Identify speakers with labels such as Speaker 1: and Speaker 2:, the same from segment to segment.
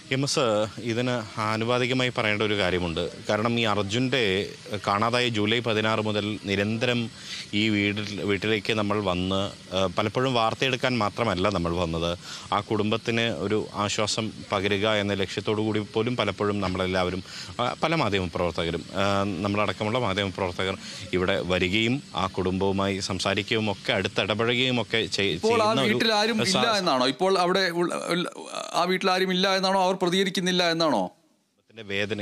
Speaker 1: M S ഇതിന് ആനുപാതികമായി പറയേണ്ട ഒരു കാര്യമുണ്ട് കാരണം ഈ അർജുൻ്റെ കാണാതായ ജൂലൈ പതിനാറ് മുതൽ നിരന്തരം ഈ വീട്ടിൽ വീട്ടിലേക്ക് നമ്മൾ വന്ന് ആ, പലപ്പോഴും വാർത്തയെടുക്കാൻ മാത്രമല്ല നമ്മൾ വന്നത് ആ കുടുംബത്തിന് ഒരു ആശ്വാസം പകരുക എന്ന ലക്ഷ്യത്തോടു കൂടി പോലും പലപ്പോഴും നമ്മളെല്ലാവരും ആ, പല മാധ്യമപ്രവർത്തകരും ആ, നമ്മളടക്കമുള്ള മാധ്യമപ്രവർത്തകർ ഇവിടെ വരികയും ആ കുടുംബവുമായി സംസാരിക്കുകയും ഒക്കെ അടുത്തിടപഴകുകയും ഒക്കെ ചെയ്-
Speaker 2: ഇപ്പോൾ ആ
Speaker 1: ചെയ്യുന്ന ഒരു
Speaker 2: വീട്ടിൽ ആരും ഇല്ല
Speaker 1: സാ-
Speaker 2: എന്നാണോ ഇപ്പോൾ അവിടെ ഉള്ള- ഉള്ള- ആ വീട്ടിൽ ആരും ഇല്ല എന്നാണോ അവർ പ്രതികരിക്കുന്നില്ല എന്നാണോ
Speaker 1: കുടുംബത്തിന്റെ വേദന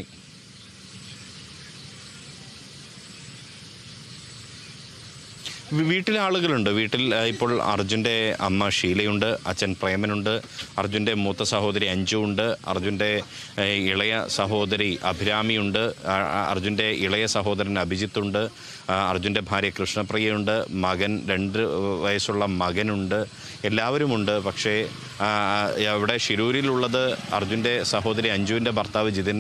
Speaker 1: വി- വീട്ടിലെ ആളുകളുണ്ട് വീട്ടിൽ ആ, ഇപ്പോൾ അർജുൻ്റെ അമ്മ ഷീലയുണ്ട് അച്ഛൻ പ്രേമനുണ്ട് അർജുൻ്റെ മൂത്ത സഹോദരി അഞ്ജു ഉണ്ട് അർജുൻ്റെ ഏ, ഇളയ സഹോദരി അഭിരാമിയുണ്ട് ആ, ആ, അർജുൻ്റെ ഇളയ സഹോദരൻ അഭിജിത്തുണ്ട് ആ, അർജുൻ്റെ ഭാര്യ കൃഷ്ണപ്രിയയുണ്ട് മകൻ രണ്ട് വയസ്സുള്ള മകനുണ്ട് എല്ലാവരുമുണ്ട് പക്ഷേ ആ, ആ, അവിടെ ഷിരൂരിലുള്ളത് അർജുൻ്റെ സഹോദരി അഞ്ജുവിൻ്റെ ഭർത്താവ് ജിതിൻ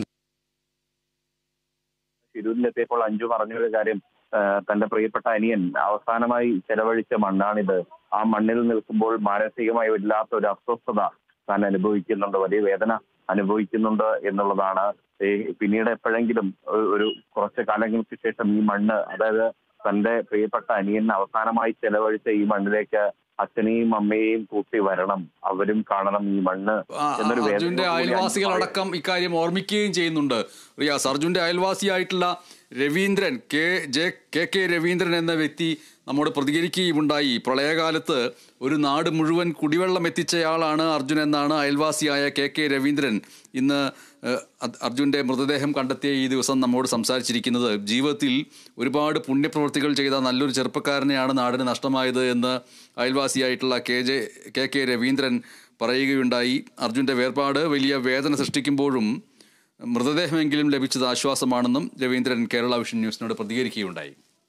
Speaker 3: ശിരൂരിലെത്തിയപ്പോൾ അഞ്ജു പറഞ്ഞൊരു കാര്യം ആ, തന്റെ പ്രിയപ്പെട്ട അനിയൻ അവസാനമായി ചെലവഴിച്ച മണ്ണാണിത് ആ മണ്ണിൽ നിൽക്കുമ്പോൾ മാനസികമായി വല്ലാത്ത ഒരു അസ്വസ്ഥത താൻ അനുഭവിക്കുന്നുണ്ട് വലിയ വേദന അനുഭവിക്കുന്നുണ്ട് എന്നുള്ളതാണ് ഈ പിന്നീട് എപ്പോഴെങ്കിലും ഒരു- ഒരു കുറച്ച് കാലങ്ങൾക്ക് ശേഷം ഈ മണ്ണ് അതായത് തന്റെ പ്രിയപ്പെട്ട അനിയൻ അവസാനമായി ചെലവഴിച്ച ഈ മണ്ണിലേക്ക് അച്ഛനെയും അമ്മയെയും കൂട്ടി വരണം അവരും കാണണം ഈ മണ്ണ്
Speaker 2: ആ,
Speaker 3: എന്നൊരു
Speaker 2: അർജുന്റെ
Speaker 3: വേദനയോടുകൂടി അഞ്ജു
Speaker 2: അയൽവാസികളടക്കം ഇക്കാര്യം ഓർമ്മിക്കുകയും ചെയ്യുന്നുണ്ട് റിയാസ് അർജുന്റെ അയൽവാസിയായിട്ടുള്ള Raveendran K J K K Raveendran എന്ന വ്യക്തി നമ്മോട് പ്രതികരിക്കുകയുണ്ടായി പ്രളയകാലത്ത് ഒരു നാട് മുഴുവൻ കുടിവെള്ളം എത്തിച്ചയാളാണ് അർജുൻ എന്നാണ് അയൽവാസിയായ കെ കെ രവീന്ദ്രൻ ഇന്ന് ഏഹ്, അ- അർജുന്റെ മൃതദേഹം കണ്ടെത്തിയ ഈ ദിവസം നമ്മോട് സംസാരിച്ചിരിക്കുന്നത് ജീവിതത്തിൽ ഒരുപാട് പുണ്യപ്രവൃത്തികൾ ചെയ്ത നല്ലൊരു ചെറുപ്പക്കാരനെയാണ് നാടിന് നഷ്ടമായത് എന്ന് അയൽവാസിയായിട്ടുള്ള K J K K Raveendran പറയുകയുണ്ടായി അർജുന്റെ വേർപാട് വലിയ വേദന സൃഷ്ടിക്കുമ്പോഴും മൃതദേഹമെങ്കിലും ലഭിച്ചത് ആശ്വാസമാണെന്നും രവീന്ദ്രൻ കേരള വിഷൻ ന്യൂസിനോട് പ്രതികരിക്കുകയുണ്ടായി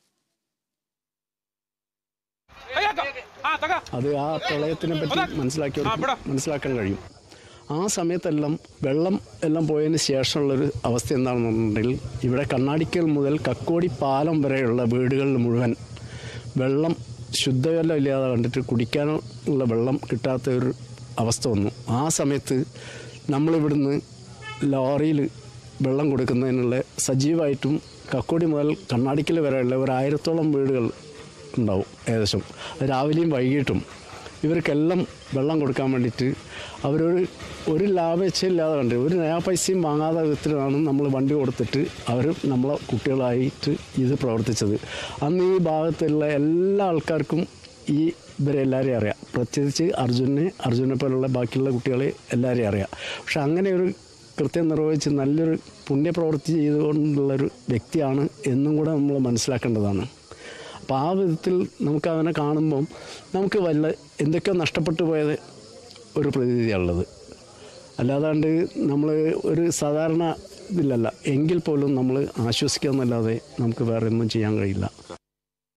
Speaker 4: അത് ആ പ്രളയത്തിനെ പറ്റി മനസ്സിലാക്കി മനസ്സിലാക്കാൻ കഴിയും ആ സമയത്തെല്ലാം വെള്ളം എല്ലാം പോയതിന് ശേഷമുള്ളൊരു അവസ്ഥ എന്താണെന്നുണ്ടെങ്കിൽ ഇവിടെ കണ്ണാടിക്കൽ മുതൽ കക്കോടി പാലം വരെയുള്ള വീടുകളിൽ മുഴുവൻ വെള്ളം ശുദ്ധജലം ഇല്ലാതെ കണ്ടിട്ട് കുടിക്കാനുള്ള വെള്ളം കിട്ടാത്ത ഒരു അവസ്ഥ വന്നു ആ സമയത്ത് നമ്മളിവിടുന്ന് ലോറിയിൽ വെള്ളം കൊടുക്കുന്നതിനുള്ള സജീവമായിട്ടും കക്കോടി മുതൽ കണ്ണാടിക്കൽ വരെയുള്ള ഒരു ആയിരത്തോളം വീടുകൾ ഉണ്ടാവും ഏകദേശം അത് രാവിലെയും വൈകിട്ടും ഇവർക്കെല്ലാം വെള്ളം കൊടുക്കാൻ വേണ്ടിയിട്ട് അവരൊരു ഒരു ലാഭേച്ഛയില്ലാതെ കണ്ട് ഒരു നയാ പൈസയും വാങ്ങാതെ വിധത്തിലാണ് നമ്മൾ വണ്ടി കൊടുത്തിട്ട് അവർ നമ്മളെ കുട്ടികളായിട്ട് ഇത് പ്രവർത്തിച്ചത് അന്ന് ഈ ഭാഗത്തുള്ള എല്ലാ ആൾക്കാർക്കും ഈ ഇവരെ എല്ലാവരെയും അറിയാം പ്രത്യേകിച്ച് അർജുനെ അർജുനെ പോലുള്ള ബാക്കിയുള്ള കുട്ടികളെ എല്ലാവരെയും അറിയാം പക്ഷെ അങ്ങനെ ഒരു കൃത്യം നിർവഹിച്ച് നല്ലൊരു പുണ്യപ്രവൃത്തി ചെയ്തുകൊണ്ടുള്ളൊരു വ്യക്തിയാണ് എന്നും കൂടെ നമ്മൾ മനസ്സിലാക്കേണ്ടതാണ് അപ്പോൾ ആ വിധത്തിൽ നമുക്ക് അവനെ കാണുമ്പം നമുക്ക് വല്ല എന്തൊക്കെയോ നഷ്ടപ്പെട്ടു പോയത് ഒരു പ്രതീതിയാണുള്ളത് അല്ലാതാണ്ട് നമ്മൾ ഒരു സാധാരണ ഇതിലല്ല എങ്കിൽ പോലും നമ്മൾ ആശ്വസിക്കുക എന്നല്ലാതെ നമുക്ക് വേറെ ഒന്നും ചെയ്യാൻ കഴിയില്ല